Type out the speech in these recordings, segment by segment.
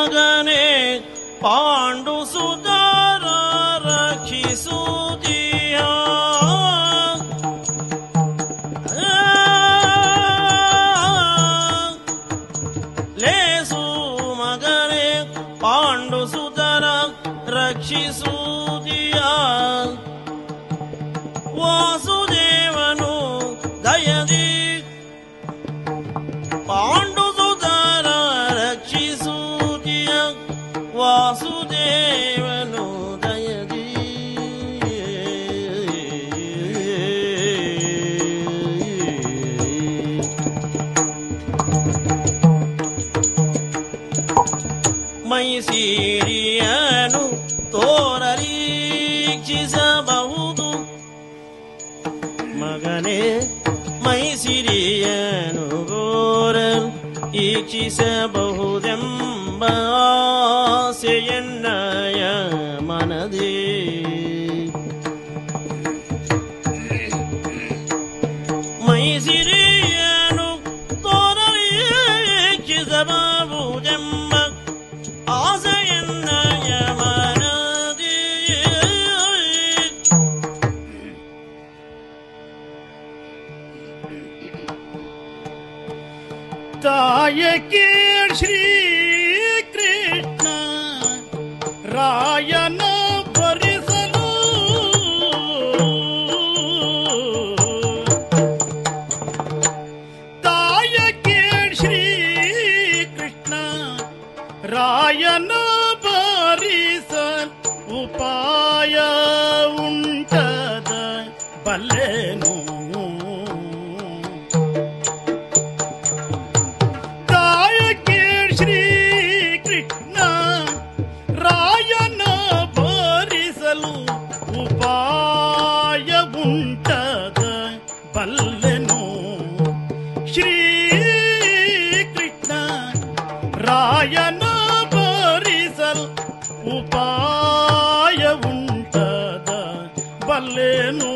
ಮಗನೇ ಪಾಂಡು ಸುಧಾರ ರಕ್ಷಿಸುತ್ತೀಯ ಲೇಸು ಮಗನೇ ಪಾಂಡು ಸುಧರ ರಕ್ಷಿಸುವುದಿಯ ವಾಸುದೇವನು ದಯದಿ ಪಾಂಡು ಸುಧರ ರಕ್ಷಿಸುವುದಿಯ ವಾಸುದೇವನು ದಯದಿ ಮೈಸೀರಿಯನು ತೋರರೀಕ್ಷಿಸಬಹುದು ಮಗನೇ ಮೈಸಿರಿಯನು ತೋರಲ್ ಈಕ್ಷಿಸಬಹುದೆಂಬ ಆಸೆಯನ್ನಯ ಮನದೇ ಮೈಸಿರಿಯನು ತೋರಲೀಕ್ಷಿಸಬಹುದೆಂಬ ಆಸೆಯನ್ನಯ ಮನದೇ ತಾಯ ಕೇಳ್ ಶ್ರೀ ಕೃಷ್ಣ ರಾಯನ ಭರಿಸಲು ತಾಯ ಕೇಳ್ ಶ್ರೀ ಕೃಷ್ಣ ರಾಯನ ಭರಿಸಲ್ ಉಪಾಯ ಉಂಟದ ಬಲ್ಲೆನು ತಾಯ ಕೇಳ್ ಶ್ರೀ ಕೃಷ್ಣ ರಾಯನ ಭರಿಸಲು ಉಪಾಯ ಉಂಟದ ಬಲ್ಲೆನು ಶ್ರೀ ಕೃಷ್ಣ ರಾಯನ ಭರಿಸಲು ಉಪಾಯ ಉಂಟದ ಬಲ್ಲೆನು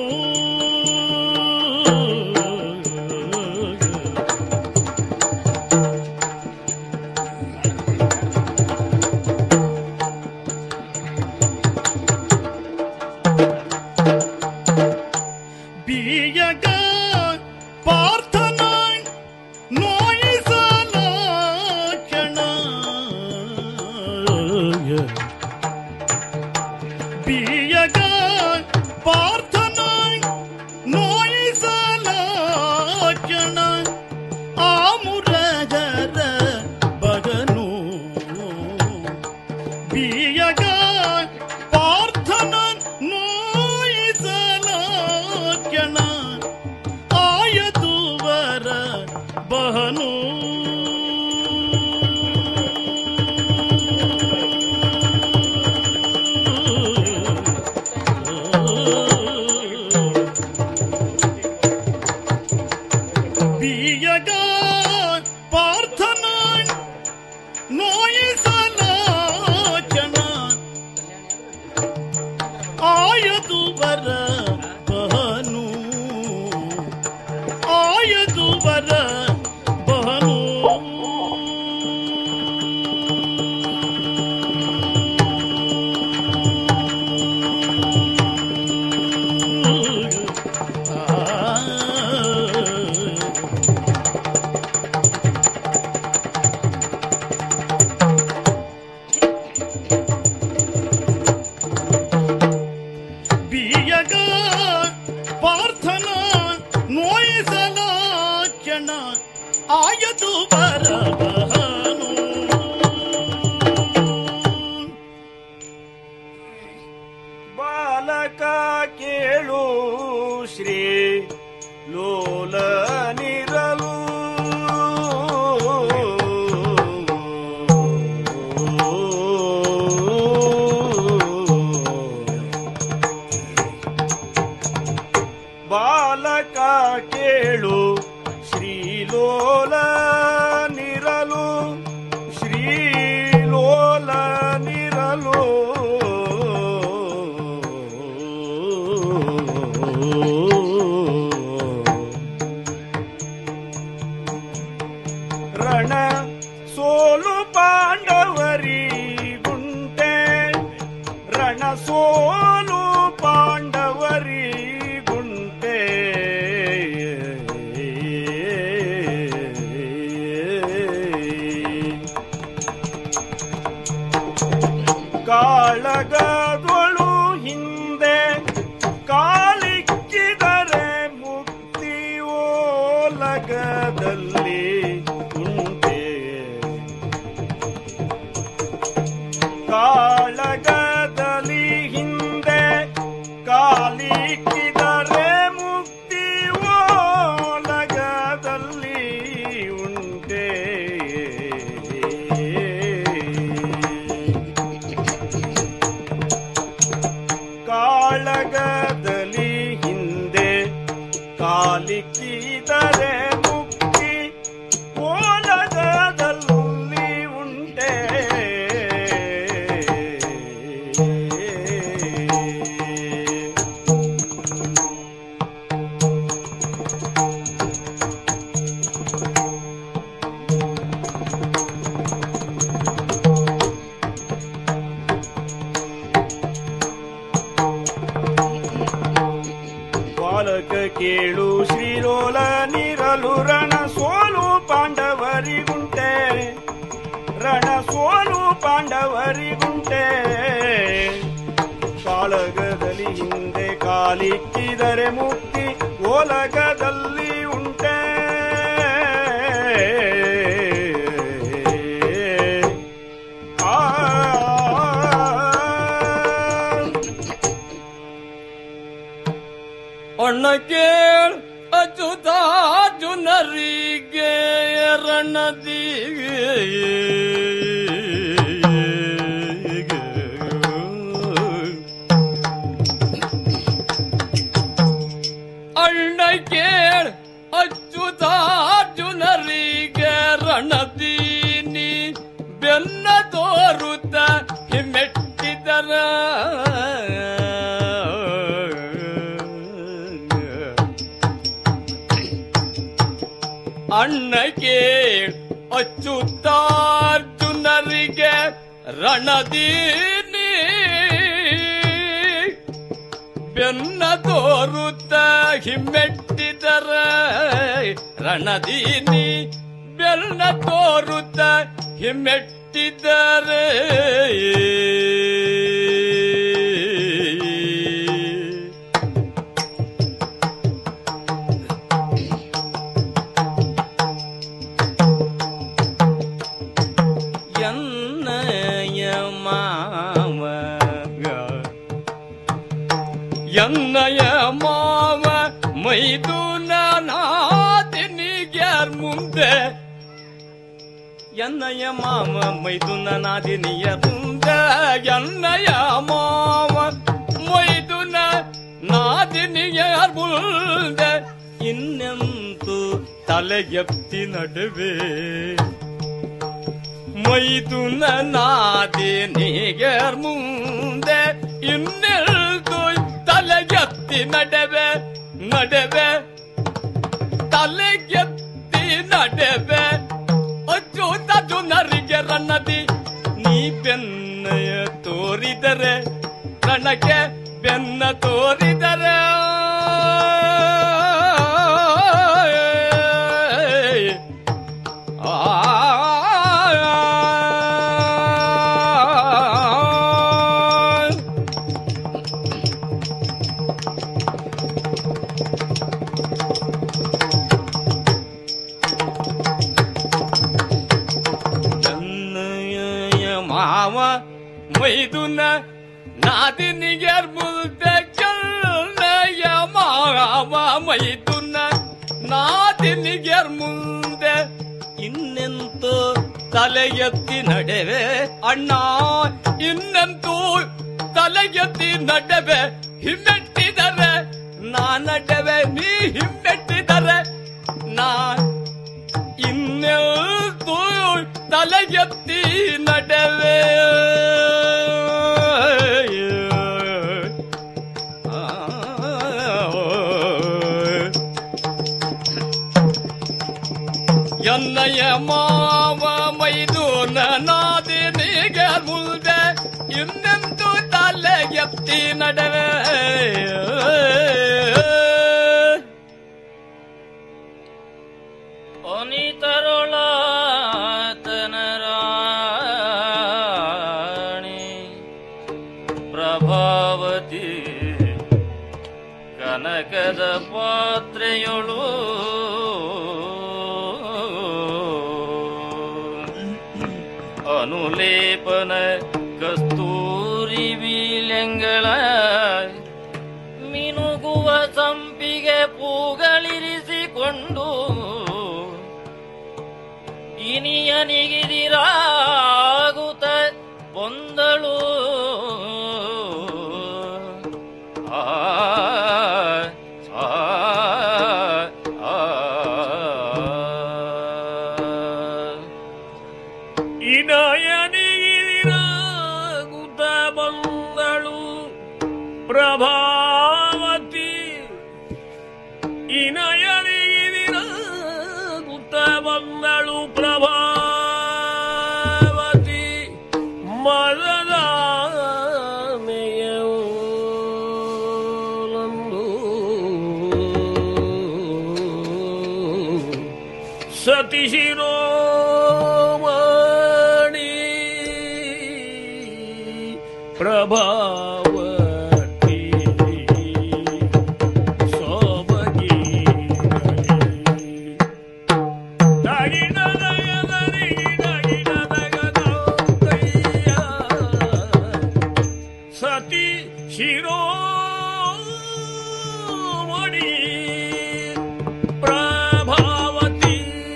ಬೀಯಗ ಪಾರ್ಥನ ನೋಯಿಸಲ ಕ್ಷಣ ಬೀಯಗ ಪಾರ್ಥನ ನೋಯಿಸಲ ಕ್ಷಣ ಆ ಮುರಗರ ಬಗನು ಬೀಯಗ ಪಾರ್ಥನ ನೋಯಿಸಲ ಕ್ಷಣ ಆಯದುವರ ಬಹನು ಬೀಯಗ ಪಾರ್ಥನ ನೋಯಿಸಲ ಜನ ಆಯದು ಬರ ಬಹನು ಆಯದು ಬರ ಬಹನು ಆ ಬಿಯಗ ಪಾರ್ಥನ ನೋಯಿಸಲ ಕ್ಷಣ ಆಯದು ಬರಬಹನು ಬಾಲಕ ಕೇಳು ಶ್ರೀ ಲೋಲ ನಿರಲು ಬಾಲಕ ಕೇಳು ಶ್ರೀಲೋಲ ನಿರಲು ಶ್ರೀಲೋಲ ನಿರಲು ರಣ ಸೋಲು ಪಾಂಡವರಿ ಕಾಳಗದಲ್ಲಿ ಉಂಟೆ ಕಾಳಗದಲ್ಲಿ ಹಿಂದೆ ಕಾಲಿಕ್ಕಿದರೆ ಮುಕ್ತಿ ಓಲಗದಲ್ಲಿ ಉಂಟೆ ಕಾಳಗದಲ್ಲಿ ಹಿಂದೆ ಕಾಲಿಕ್ಕಿದರೆ ಮುಕ್ತಿ ಓಲಗದಲ್ಲಿ ಉಂಟೆ ಬಾಲಕ ಕೇಳು ಶ್ರೀರೋಲ ನಿರಲು ರಣ ಸೋಲು ಪಾಂಡವರಿಗುಂಟೆ ರಣ ಸೋಲು ಪಾಂಡವರಿಗುಂಟೆ ಕಾಳಗದಲ್ಲಿ ಹಿಂದೆ ಕಾಲಿಕ್ಕಿದರೆ ಮುಕ್ತಿ ಓಲಗದಲ್ಲಿ ಉಂಟೆ ಆ ಅಣ್ಣ ಕೇಳ ಅಚ್ಯುತಾರ್ಜುನರಿಗೆ ರಣದಿ ಅಣ್ಣ ಕೇಳ ಅಚ್ಯುತಾರ್ಜುನರಿಗೆ ರಣದೀನಿ ಬೆನ್ನ ತೋರುತ್ತ ಹಿಮ್ಮೆಟ್ಟಿದರ ಅಣ್ಣ ಕೇಳ ಅಚ್ಯುತಾರ್ಜುನರಿಗೆ ರಣದೀನಿ ಬೆನ್ನ ತೋರುತ್ತ ಹಿಮ್ಮೆಟ್ಟಿದರ ರಣದೀನಿ ಬೆನ್ನ ತೋರುತ್ತ ಹಿಮ್ಮೆಟ್ಟಿದರೆ ಎನ್ನಯ ಮಾವ ಎನ್ನಯ ಮಾವ ಮೈದು ನಾದಿನಿಗ್ಯಾರ್ ಮುಂದೆ ಎನ್ನಯ ಮಾವ ಮೈದು ನಾದಿನಿಯ ಮುಂದೆ ಎನ್ನಯ ಮಾವ ಮೈದು ನಾದಿನಿಯರ್ ಮುಂದೆ ಇನ್ನೆಂತು ತಲೆಗೆತ್ತಿ ನಡುವೆ ಮೈದು ನಾದಿನಿಗರ್ ಮುಂದೆ ಇನ್ನೆಲ್ದು ತಲೆಗೆತ್ತಿ ನಡುವೆ ನಡುವೆ ತಲೆಗೆತ್ತಿ ನಡುವೆ ಅಚ್ಚುತ ನರಿಗೆ ರನ್ನದಿ ನೀ ಬೆನ್ನಯ ತೋರಿದರೆ ಕಣಕ್ಕೆ ಬೆನ್ನ ತೋರಿದರೆ ಆ ಚೆನ್ನಯ್ಯ ಮಾವ ಮೈದುನ ನಾದಿನಿಗರ್ ಮುಲ್ದೆ ಚೆನ್ನಯ್ಯ ಮಾವ ಮೈದುನ ನಾದಿನಿಗರ್ ಮುಂದೆ ಇನ್ನೆಂತೋ ತಲೆ ಎತ್ತಿ ನಡೆವೆ ಅಣ್ಣ ಇನ್ನೆಂತೂ ತಲೆ ಎತ್ತಿ ನಡೆವೆ ಹಿಮ್ಮೆಟ್ಟಿದರೆ ನಾ ನಡೆವೆ ನೀ ಹಿಮ್ಮೆಟ್ಟಿದರೆ ನಾ ಇನ್ನೆಲ್ತು ತಲೆಗೆತ್ತಿ ನಡೆವೆ ಎನ್ನಯ ಮಾವ ಮೈದು ನಾದಿನಿಗೆ ಮುಂದೆ ಇನ್ನೆಂದು ತಲೆಗೆತ್ತಿ ನಡೆವೆ ಅನಿತರೊಳತನರಾಣಿ ಪ್ರಭಾವತಿ ಕನಕದ ಪಾತ್ರೆಯೊಳು ಅನುಲೇಪನ ಕಸ್ತೂರಿ ಬೀಲೆಂಗಳ ಮಿನುಗುವ ಸಂಪಿಗೆ ಪೂಗಳಿರಿಸಿಕೊಂಡು ಇನಿಯ ನಿಗಿದಿರಾಗುತ್ತ ಬಂದಳು ಆ ಆ ಆ ಇನಯನಿಗಿರಾಗುತ್ತ ಬಂದಳು ಪ್ರಭಾವತಿ ಇನಯನಿಗಿರಾಗುತ್ತ ಬಂದಳು ಪ್ರಭಾವತಿ ಮದದ ಮೇಯಲಂದು ಸತಿ ಶಿರೋಮಣಿ ಪ್ರಭಾವತಿ ಸೋಬಗಿ ಸತಿ ಶಿರೋಮಣಿ ಪ್ರಭಾವತಿ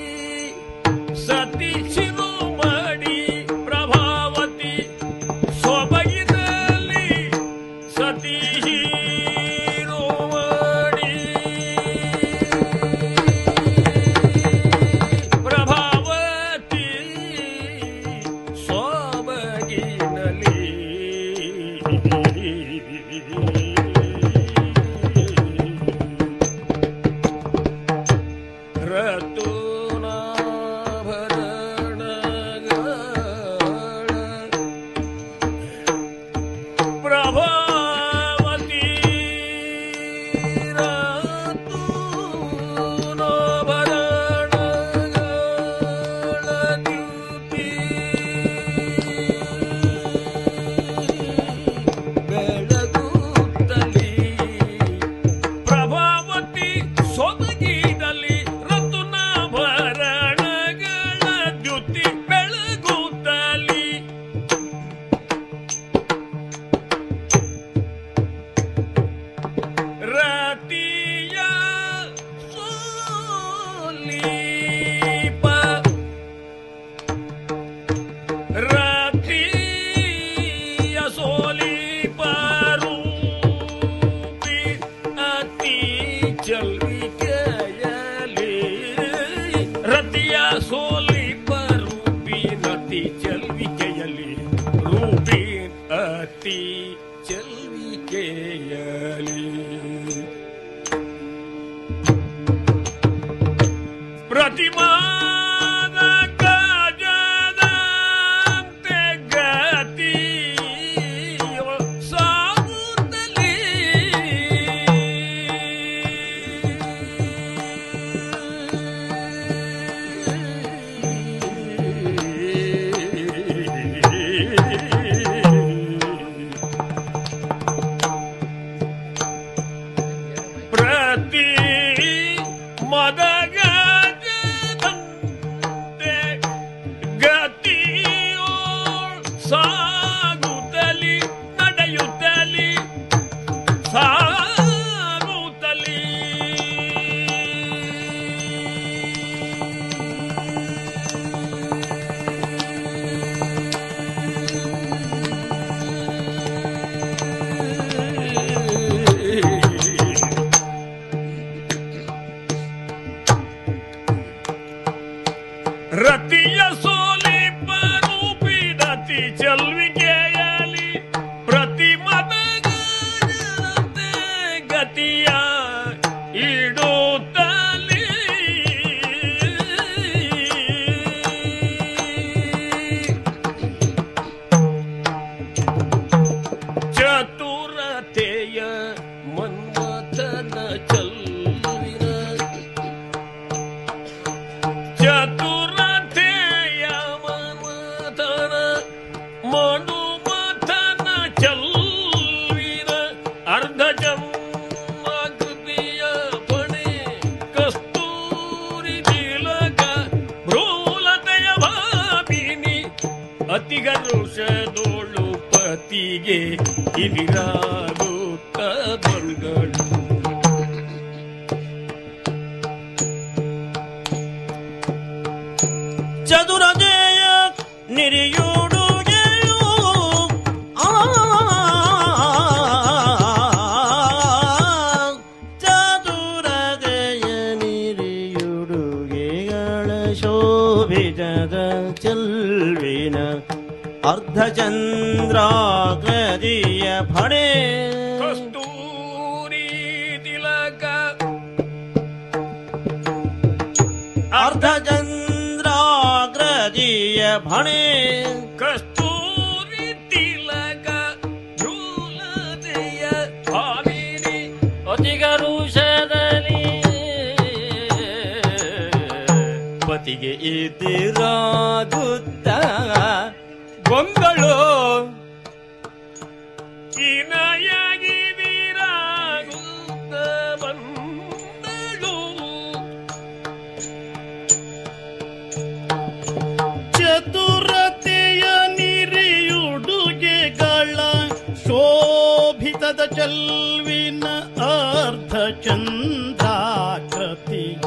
ಸತಿ ಶಿರೋಮಣಿ ಪ್ರಭಾವತಿ ಸೊಬಗಿನಲ್ಲಿ ಸತಿ ಶಿರೋಮಣಿ ಪ್ರಭಾವತಿ ಸೊಬಗಿನಲ್ಲಿ ರತುನಾಭರಣಗಳ ಪ್ರಭಾವತಿ ರತುನಾಭರಣಗಳ ದ್ಯುತಿ ಬೆಳಗುತ್ತಲಿ ಪ್ರಭಾವತಿ ಸೊಬಗಿದಲ್ಲಿ ರತುನಾಭರಣಗಳ ದ್ಯುತಿ ಬೆಳಗುತ್ತಲಿ ರತಿಯ ಸೋಲಿಪ ರತಿಯ ಸೋಲಿಪ ರೂಪಿ ಅತಿ ಚಲ್ವಿಕೆಯಲಿ ರತಿಯ ಸೋಲಿಪ ರೂಪಿ ನತಿ ಚಲ್ವಿಕೆಯಲಿ ರೂಪಿ ಅತಿ ಚಲ್ವಿಕೆಯಲಿ ಪ್ರತಿಮಾನ ಗಜದಂತೆ ಗತಿ ಸಾಗುತ್ತಲೇ ಪ್ರತಿ ಮದಗಜದಂತೆ ಗತಿಯೋ ಸಾಗುತ್ತಲಿ ನಡೆಯುತ್ತಲಿ ಸಾಗುತ್ತಲಿ ರತಿಯ ಸೋಲಿ ರೂಪಿದತಿ ಚಲ್ವಿಕೆಯಲಿ ಪ್ರತಿಮದ ಗತಿಯ ಇಡುತ್ತಲಿ ಚತುರತೆಯ ಮನ್ಮಥನ ಚಲ್ವಿನ ಚತುರತೆಯ ಮನ್ಮಥನ ಮನುಮಥನ ಚಲ್ವಿನ ಅರ್ಧ ಜನ್ಮಕೃತಿಯ ಪಣೆ ಕಸ್ತೂರಿ ತಿಲಕ ಭ್ರೂಲತೆಯ ಭಾಬಿನಿ ಪತಿಗೆ ಇದಿರಾಗುತ್ತ ಬಂದಳು ಚದುರಜೆಯ ನಿರಿಯುಡುಗೆಯು ಆ ಚದುರಜೆಯ ನಿರಿಯುಡುಗೆಗಳ ಶೋಭಿತದ ಚೆಲ್ವಿನ ಅರ್ಧಚಂದ್ರಾಗ್ರದಿಯ ಫಣೆ ಕಸ್ತೂರಿ ತಿಲಕ ಅರ್ಧಚಂದ್ರಾಗ್ರದಿಯ ಫಣೆ ಕಸ್ತೂರಿ ತಿಲಕ ಝೂಲತೆಯ ಭಾವಿನಿ ಅತಿಗರುಷದಲ್ಲಿ ಪತಿಗೆ ಇದಿರಾಗುತ್ತ ಬಂದಳು ಇನಯಾಗಿದಿರಾಗುತ್ತ ಬಂದಳು ಚತುರತೆಯ ನಿರಿಯುಡುಗೆಗಳ ಶೋಭಿತದ ಚಲ್ವಿನ ಅರ್ಧ ಚಂದ್ರಾಕೃತಿಯ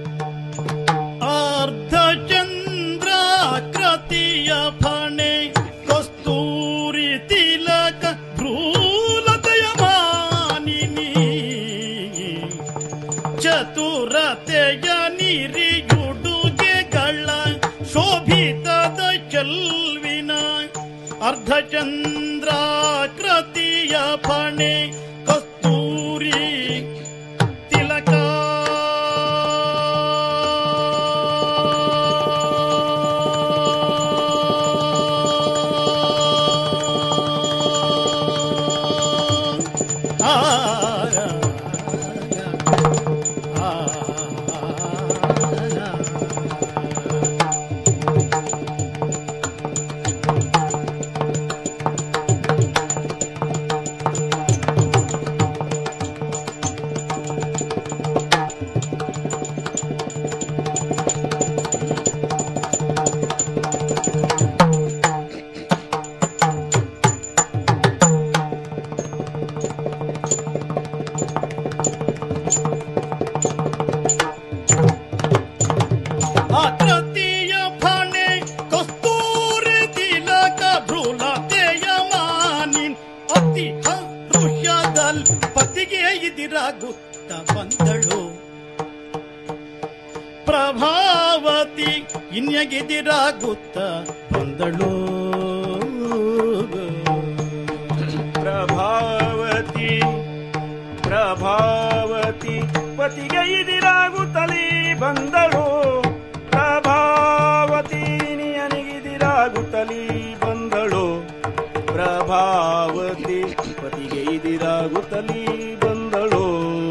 ಅರ್ಧ ಚಂದ್ರಾಕೃತಿಯ ಫಣೆ ಕಸ್ತೂರಿ ತಿಲಕ ಭ್ರೂಲತೆಯ ಮಾನಿನಿ ಚತುರತೆಯ ನಿರಿಯುಡುಗೆಗಳ ಶೋಭಿತದ ಚೆಲ್ವಿನ ಅರ್ಧಚಂದ್ರಾಕೃತಿಯ ಫಣೆ ಕಸ್ತೂರಿ ತಿಲಕ ಆ ಆಕೃತಿಯ ಫಣೆ ಕಸ್ತೂರಿ ತಿಲಕ ಭ್ರೂಲತೆಯ ಮಾನಿನ್ ಅತಿ ಹರುಷದಲ್ ಪತಿಗೆ ಇದಿರಾಗುತ್ತ ಬಂದಳು ಪ್ರಭಾವತಿ ಇನ್ಯಗಿದಿರಾಗುತ್ತ ಬಂದಳು ಪ್ರಭಾವತಿ ಪ್ರಭಾವತಿ ಪತಿಗೆ ಇದಿರಾಗುತ್ತಲೇ ಬಂದಳು ಪ್ರಭಾವತಿ ನಿಯನಿಗಿದಿರಾಗುತ್ತಲೇ ಬಂದಳು ಪ್ರಭಾವತಿ ಪತಿಗೆ ಇದಿರಾಗುತ್ತಲೇ ಬಂದಳು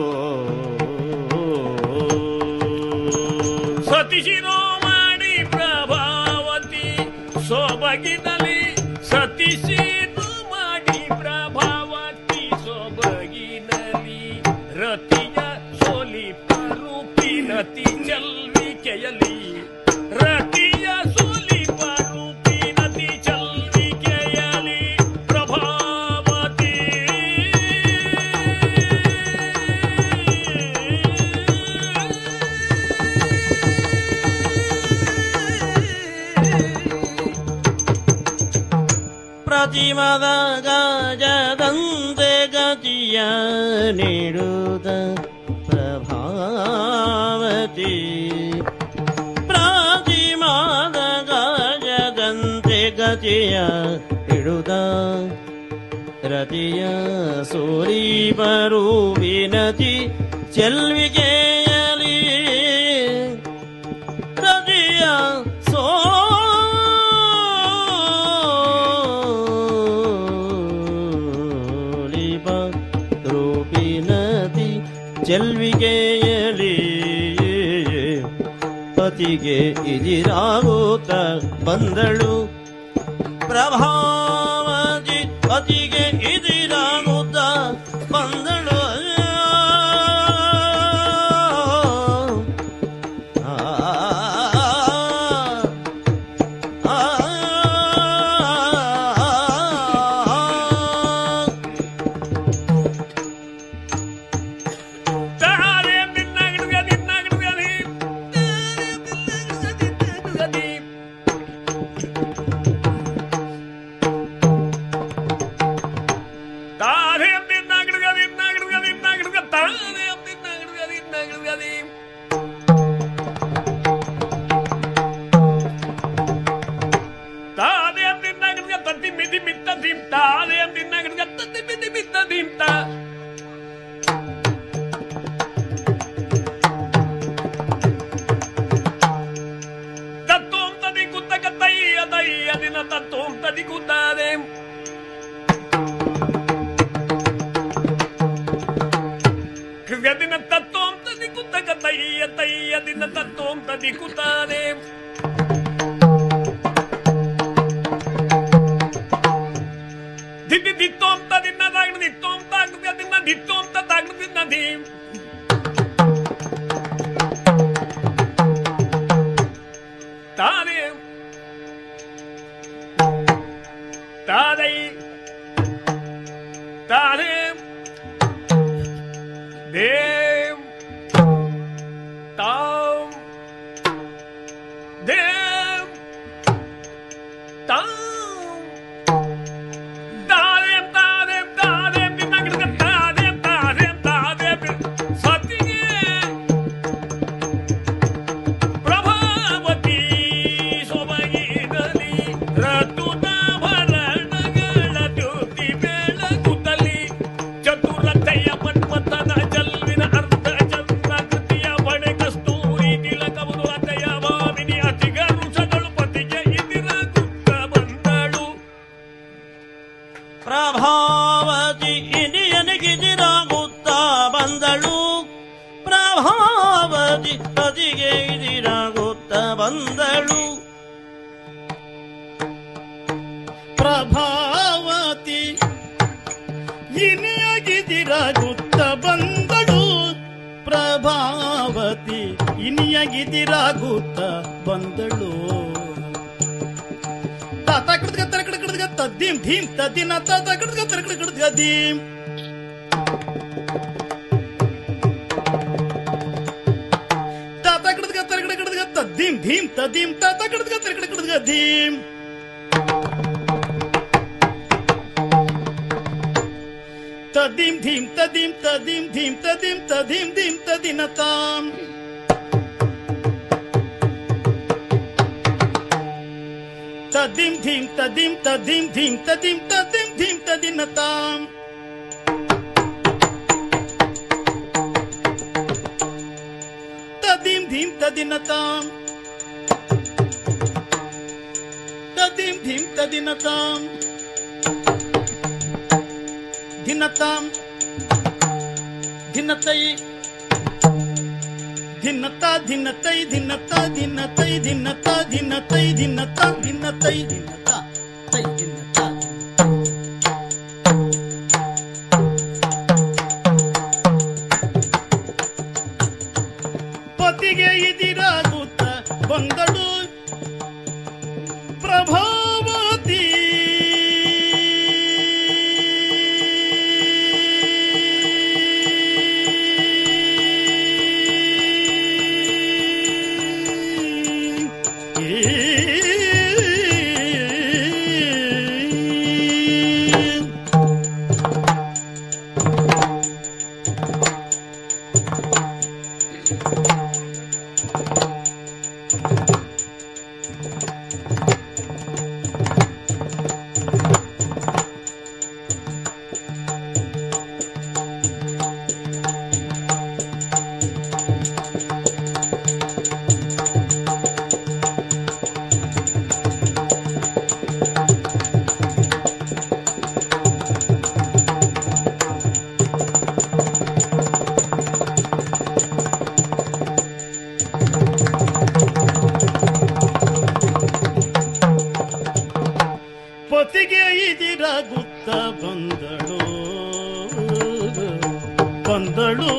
ಸತಿ ಶಿರೋಮಣಿ ಪ್ರಭಾವತಿ ಸೊಬಗಿನಲ್ಲಿ ಸತಿ ಮಾಡಿ ಪ್ರಭಾವತಿ ಸೊಬಗಿನಲ್ಲಿ ರತಿಯ ಸೋಲಿಪ ರೂಪಿನತಿ ಚಲ್ವಿಕೆಯಲಿ ರತಿಯ ಸೋಲಿಪ ರೂಪಿನತಿ ಚಲ್ವಿಕೆಯಲಿ ಪ್ರಭಾವತಿ ಪ್ರತಿಮದ ಗಜದಂತೆ ಗತಿಯ ನೀಡುತ್ತ ಪ್ರಭಾವತಿ ಪ್ರತಿಮದ ಗಜದಂತೆ ಗತಿಯ ಇಡುತ್ತ ರತಿಯ ಸೂರಿ ಬರು ವಿನತಿ ಚೆಲ್ವಿಕೆಯಲಿ ರತಿಯ ಸೋಲಿಪ ರೂಪಿನತಿ ಚೆಲ್ವಿಗೆಯಲಿ ಪತಿಗೆ ಇದಿರಾಗುತ್ತ ಬಂದಳು ಪ್ರಭಾವತಿ ಪತಿಗೆ ಇದಿರಾಗುತ್ತ ಬಂದಳು ಆ ಆ ತಾದಯ್ಯದಿನ ತತ್ತೋಂ ತದಿಕುತಾನೆ ದಿದ್ದಿ ದಿತ್ತೋಂ ತದಿನ್ನ ತಾಗ್ನ ದಿತ್ತೋಂ ತಾಗ್ನ ದಿನ್ನ ದಿತ್ತೋಂ ತಾಗ್ನ ದಿನ್ನ ದೀಂ ತಾನೇ ತಾದೈ ತಾನೇ ದೇವ್ ತಾವ್ ದೇವ್ ತಾವ್ ತಾದೇಂ ತಾದೇಂ ತಾದೇಂ ದಿನಗಡ ತಾದೇಂ ತಾದೇಂ ತಾದೇಂ ಸತಿಗೆ ಪ್ರಭಾವತಿ ಸೊಬಗಿರಲಿ ರತುನಾಭರಣಗಳ ದ್ಯುತಿ ಬೆಳಗುತ್ತಲಿ ಚತುರತೆಯ ಮನ್ಮಥನ ಜಲ್ವಿನ ಅರ್ಧ ಚಂದ್ರಕೃತಿಯ ಬಡೆ ಕಸ್ತೂರಿ ತಿಲಕವುದು ಅತೆಯ ಭಾಮಿನಿ ಅತಿಗರುಷಗಳು ಪತಿಗೆ ಇದಿರಗುತ್ತ ಬಂದಳು ಪ್ರಭಾವತಿ ಇನಿಯನಿಗಿದಿರಾಗುತ್ತಾ ಬಂದಳು ಪ್ರಭಾವತಿ ಪತಿಗೆ ಇದಿರಾಗುತ್ತಾ ಬಂದಳು ಪ್ರಭಾವತಿ ಇನಿಯಗಿದಿರಾಗುತ್ತ ಬಂದಳು ಪ್ರಭಾವತಿ ಇನಿಯಗಿದಿರಾಗುತ್ತ ಬಂದಳು ತಾತ ಕಡ್ಗ ತರ ಕಡ ಕಡ್ಗ ತದ್ದೀಂ ಧೀಂ ತದ್ದಿನ ತಾತ ಕಡ್ಗ ತರ ಕಡ ಕಡ್ಗ ದೀಂ ತಾತ ಕಡ್ಗ ತರ ಕಡ ಕಡ್ಗ ತದ್ದೀಂ ಧೀಂ ತದ್ದೀಂ ತಾತ ಕಡ್ಗ ತರ ಕಡ ಕಡ್ಗ ದೀಂ ತದಿಂ ಧೀಂ ತದಿಂ ತದಿಂ ಧೀಂ ತದಿಂ ತದಿಂ ಧೀಂ ತದಿನತಾಂ ತದಿಂ ಧೀಂ ತದಿಂ ತದಿಂ ಧೀಂ ತದಿಂ ತದಿಂ ಧೀಂ ತದಿನತಾಂ ತದಿಂ ಧೀಂ ತದಿನತಾಂ ತದಿಂ ಧೀಂ ತದಿನತಾಂ ಧಿನ್ನತಾಂ ಧಿನ್ನತೈ ಧಿನ್ನತ ಧಿನ್ನತೈ ಧಿನ್ನತ ಧಿನ್ನತೈ ಧಿನ್ನತ ಧಿನ್ನತೈ ಧಿನ್ನತ ಧಿನ್ನತೈ ಧಿನ್ನತ ತೈ ಧಿನ್ನತ ಪತಿಗೆ ಇದಿರಾಗುತ್ತ ಬಂದಳು ಪ್ರಭಾವತಿ ಪತಿಗೆ ಇದಿರಾಗುತ್ತ ಬಂದಳು ಬಂದಳು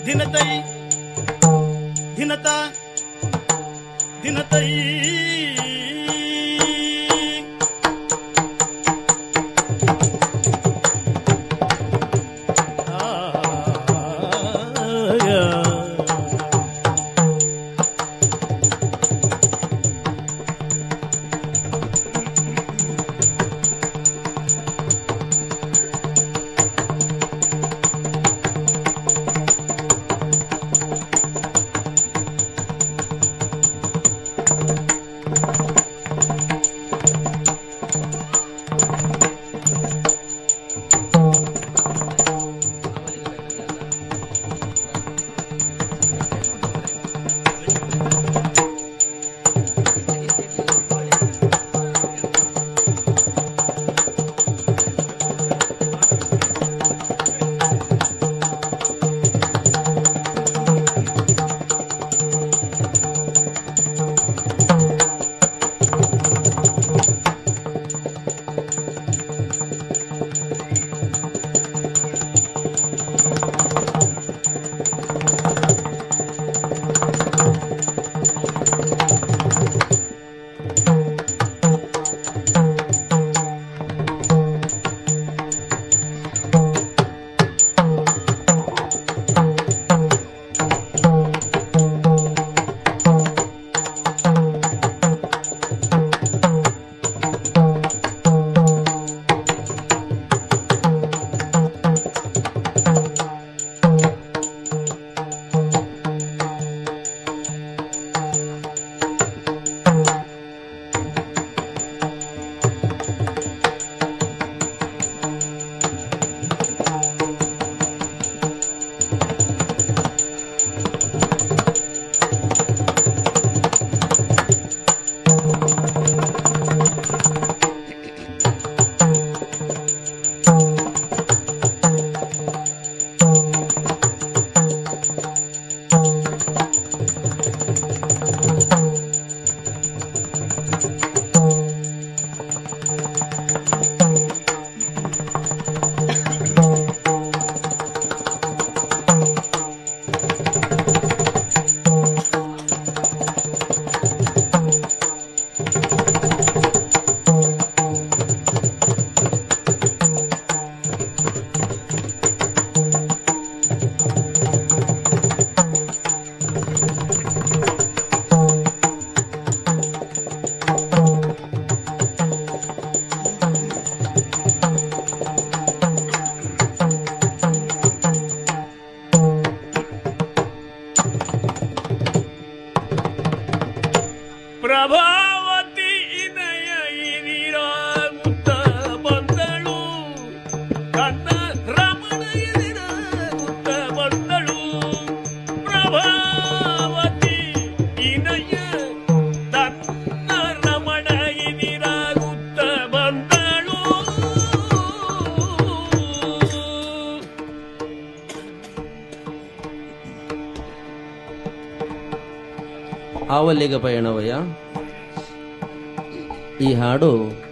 ದಿನತೈ ದಿನತ ದಿನತೈ ಪ್ರಭಾವತಿ ಇನಯ ಇದಿರಾಗುತ್ತ ಬಂದಳು ಕನ್ನ ರಮಣ ಎದಿರಾಗುತ್ತ ಬಂದಳು ಪ್ರಭಾವತಿ ಇನಯ ತನ್ನ ರಮಣ ಎದಿರಾಗುತ್ತ ಬಂದಳು ಆವಲ್ಲಿಗ ಪಯಣವಯ್ಯ ಈ ಹಾಡು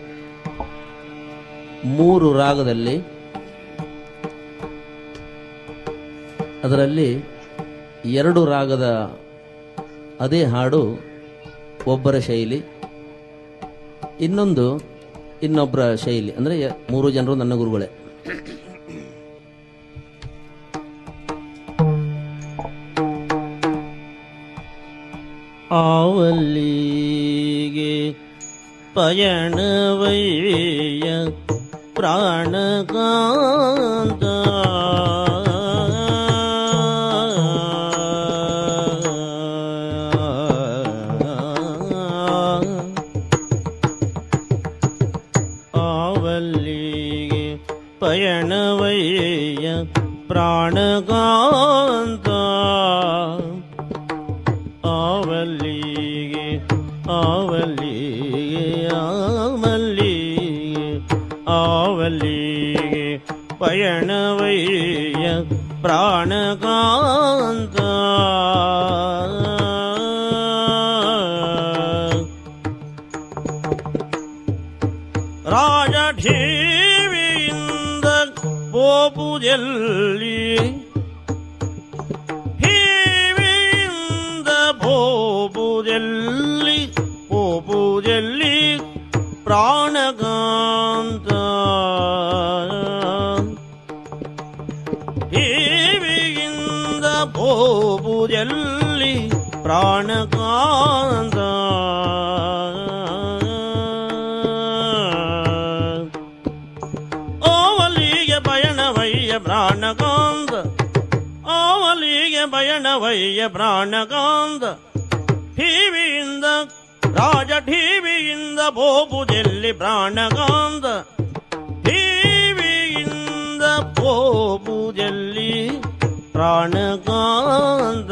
ಮೂರು ರಾಗದಲ್ಲಿ ಅದರಲ್ಲಿ ಎರಡು ರಾಗದ ಅದೇ ಹಾಡು ಒಬ್ಬರ ಶೈಲಿ ಇನ್ನೊಂದು ಇನ್ನೊಬ್ಬರ ಶೈಲಿ ಅಂದರೆ ಮೂರು ಜನರು ನನ್ನ ಗುರುಗಳೇ ಆವಲ್ಲಿಗೆ ಪಯಣವಯ್ಯ ಪ್ರಾಣಕಾಂತ ಆವಲ್ಲಿಗೆ ಪಯಣವಯ್ಯ ಪ್ರಾಣಕಾಂತ ಆವಲ್ಲಿಗೆ ಆವಲ್ಲಿಗೆ ಆವಲ್ಲಿಗೆ ಆವಲ್ಲಿಗೆ ಪಯಣವಯ್ಯ ಪ್ರಾಣಕಾಂತ ರಾಜಠೀವಿಯಿಂದ ಬೋಪುದೆಲ್ಲಿ ಪೋಪುದೆಲ್ಲಿ ಪೋಪುದೆಲ್ಲಿ ಪ್ರಾಣಗಾಂತ ಟಿವಿಯಿಂದ ಪೋಪುದೆಲ್ಲಿ ಪ್ರಾಣಕಾಂತ ಓವಲಿಗೆ ಪಯಣವಯ್ಯ ಪ್ರಾಣಕಾಂತ ಓವಲಿಗೆ ಪಯಣವಯ್ಯ ಪ್ರಾಣಕಾಂತ ಟಿವಿಯಿಂದ ರಾಜ ಟಿವಿಯಿಂದ ಬೋಪುದೆಲ್ಲಿ ಪ್ರಾಣಕಾಂತ ಟಿವಿಯಿಂದ ಬೋಪುದೆಲ್ಲಿ ಪ್ರಾಣಕಾಂತ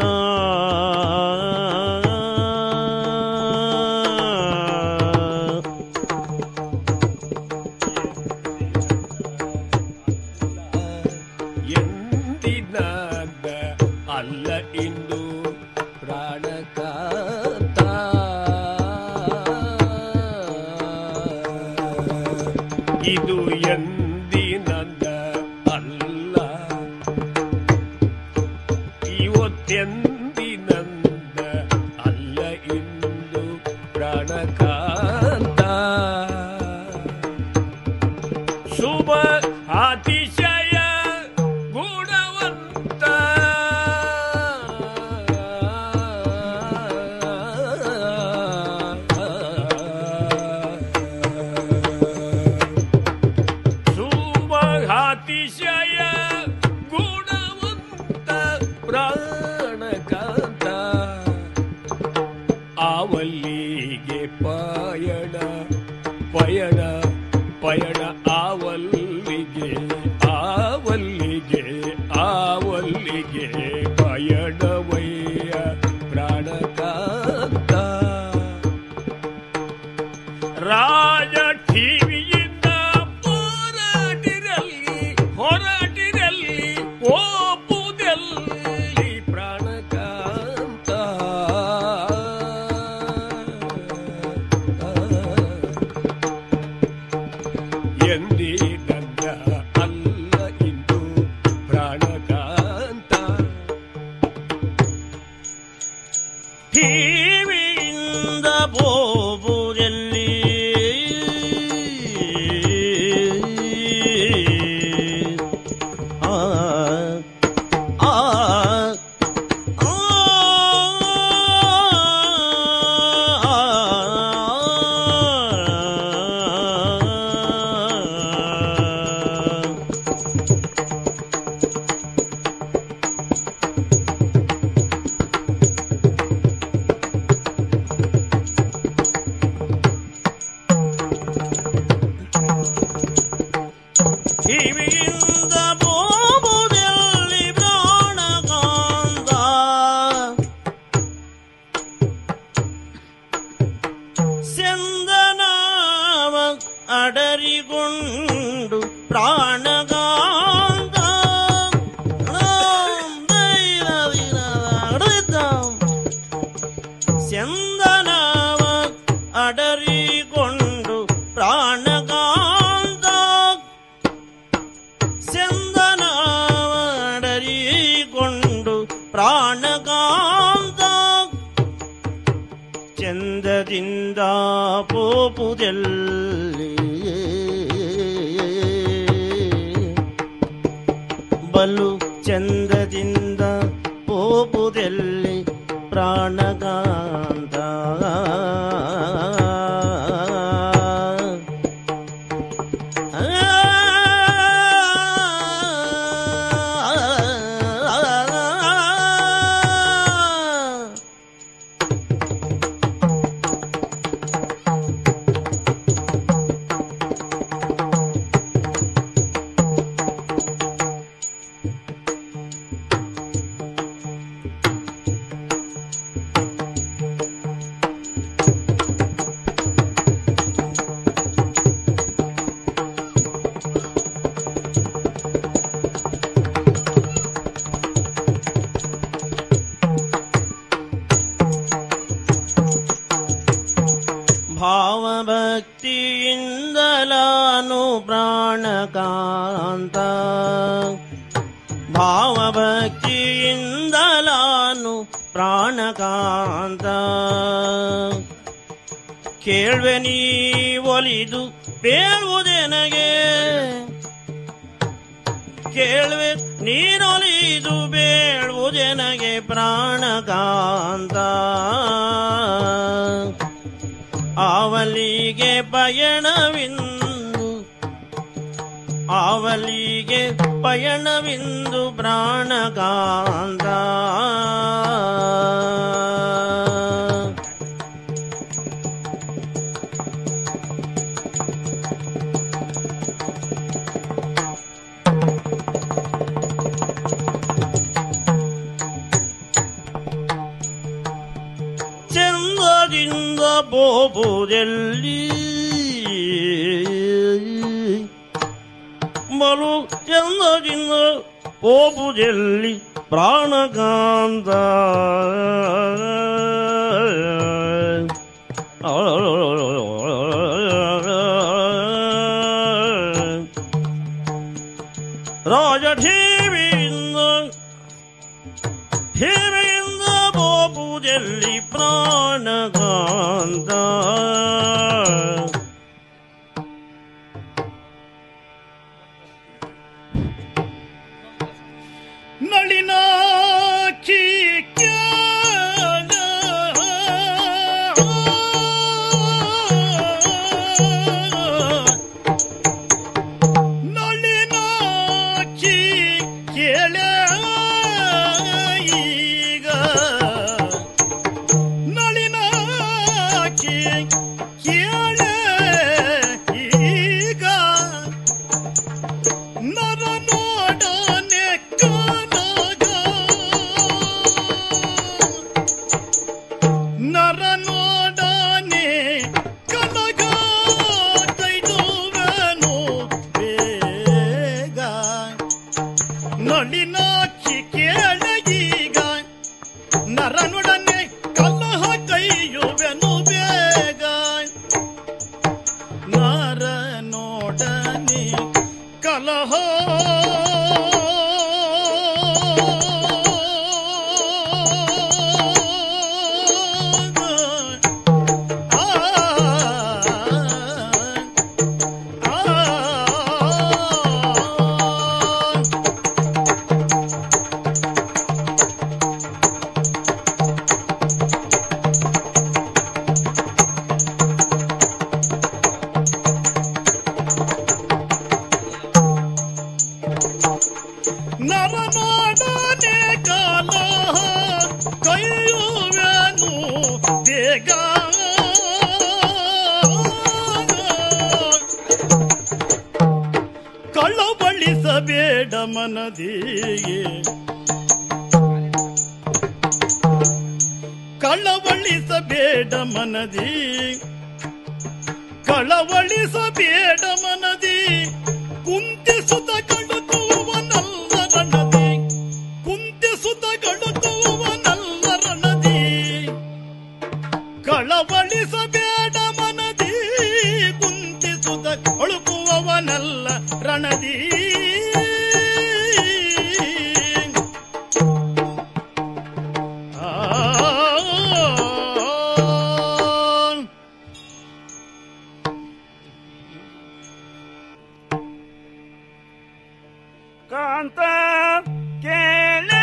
ಎಂದಿನಾದ ಅಲ್ಲ ಇಂದು ಪ್ರಾಣಕಾಂತ ಇದು ಎಂದಿನಂದ ಅಲ್ಲ ಇವತ್ತೆಂದಿನಂದ ಅಲ್ಲ ಇಂದು ಪ್ರಾಣಕಾಂತ ಶುಭ ಅತಿಶಯ ಗುಣವಂತ ಶುಭ ಅತಿಶಯ ಗುಣವಂತ ಪ್ರಾಣಕಾಂತ ಆವಲ್ಲಿಗೆ ಪಯಣ ಪಯಣ ಪಯಣ ಆವಲ್ಲಿಗೆ ಆವಲ್ಲಿಗೆ ಆವಲ್ಲಿಗೆ ಪಯಣವಯ್ಯ ಪ್ರಾಣಕಾಂತ ರಾಜ ಟಿವಿಯಿಂದ ಹೋರಾಟಿರಲ್ಲಿ ಹೋರಾಟಿರಲ್ಲಿ ಓಪುದಲ್ಲಿ ಪ್ರಾಣಕಾಂತ ಎಂದಿನಂದ ಅಲ್ಲ ಇಂದು ಪ್ರಾಣಕಾಂತ ಟಿವಿಯಿಂದ ಬೋಬುದಲ್ಲಿ ಆ ಆ ಆ ಟಿವಿಯಿಂದ ಬೋಬುದಲ್ಲಿ ಪ್ರಾಣಕಾಂತ ಚಂದನಾವ ಅಡರಿಕೊಂಡು ಪ್ರಾಣಕಾಂತ ರಾಮ್ ದೈರವಿರದ ಚಂದನಾವ ಅಡರಿಕೊಂಡು ಪ್ರಾಣಕಾಂತ ಚಂದನಾವಡರಿಕೊಂಡು ಪ್ರಾಣಕಾಂತ ಚಂದದಿಂದ ಪೋಪುದಲ್ಲಿ ಬಲು ಚಂದದಿಂದ ಪೋಪುದಲ್ಲಿ ಪ್ರಾಣಕಾಂತ ಭಾವಭಕ್ತಿಯಿಂದಲಾನು ಪ್ರಾಣಕಾಂತ ಭಾವಭಕ್ತಿಯಿಂದಲಾನು ನಾನು ಪ್ರಾಣಕಾಂತ ಕೇಳ್ವೆ ನೀ ಒಲಿದು ಬೇಳುವುದೆನಗೆ ಕೇಳ್ವೆ ನೀರೊಲಿದು ಬೇಳುವುದೆನಗೆ ಪ್ರಾಣಕಾಂತ ಆವಲಿಗೆ ಪಯಣವಿಂದು ಆವಲಿಗೆ ಪಯಣವಿಂದು ಪ್ರಾಣಕಾಂತ ಚಂದದಿಂದ ಬೋಬುದೆಲ್ಲಿ ಬಲು ಚಂದದಿಂದ ಬೋಬುದೆಲ್ಲಿ ಪ್ರಾಣಕಾಂತ ರಾಜಠೀವಿಯಿಂದ ಹಿರಿಯಿಂದ ಬೋಬುದಲ್ಲಿ ಪ್ರಾಣಕಾಂತ ನಳಿನಾಕ್ಷಿ ನಳಿನಾಕ್ಷಿ ಕೇಳ ಈಗ ನಳಿನಾಕ್ಷಿ ಕೇಳ ಈಗ ನರ ನೋಡನೆ ಕನಗ ನರ ನೋಡನೆ ಕನಗ ಕೈದುವನು ಬೇಗ ನಳಿನಾಕ್ಷಿ ಕೇಳಗೀಗ ನರನೊಡನೆ ಕಲಹ ಕೈಯುವೆನು ಬೇಗ ನರನೊಡನೆ ಕಲಹ ನರನಾಡನೆ ಕಾಲ ಕೈಯುವೆನು ಬೇಗ ಕಳವಳಿಸಬೇಡ ಮನದಿಗೆ ಕಳವಳಿಸಬೇಡ ಮನದಿ ಕಳವಳಿಸಬೇಡ ಮನದಿ ಕುಂತಿಸುತ್ತ ಕಡುಕುವನಲ್ಲ ರಣದಿ ಕುಂತಿಸುತ್ತ ಕಡುಕುವನಲ್ಲ ರಣದಿ ಕಳವಳಿಸಬೇಡ ಮನದಿ ಕುಂತಿಸುತ್ತ ಕೊಳುಕುವವನಲ್ಲ ರಣದಿ ಆ காந்த கேள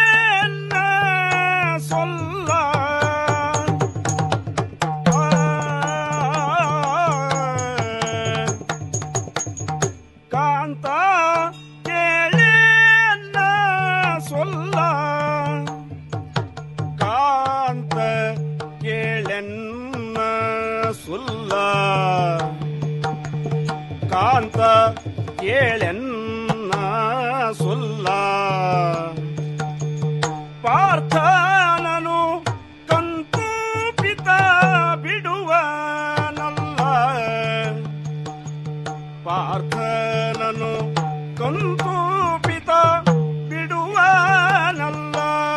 சொல்ல காந்த கேள சொல்ல காந்த கேளென்ன சொல்ல ಕಾಂತ ಕೇಳೆನ್ನ ಸುಲ್ಲ ಪಾರ್ಥನನು ಕಂತು ಪಿತ ಬಿಡುವನಲ್ಲ ಪಾರ್ಥನನು ಕಂತು ಪಿತ ಬಿಡುವನಲ್ಲ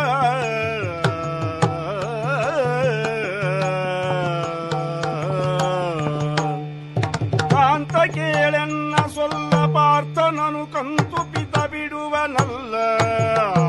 ಕಾಂತ ಕೇಳೆನ್ನ ಸೊಲ್ಲ ಪಾರ್ಥನನು ಕಂತು ಪಿತ ಬಿಡುವನಲ್ಲ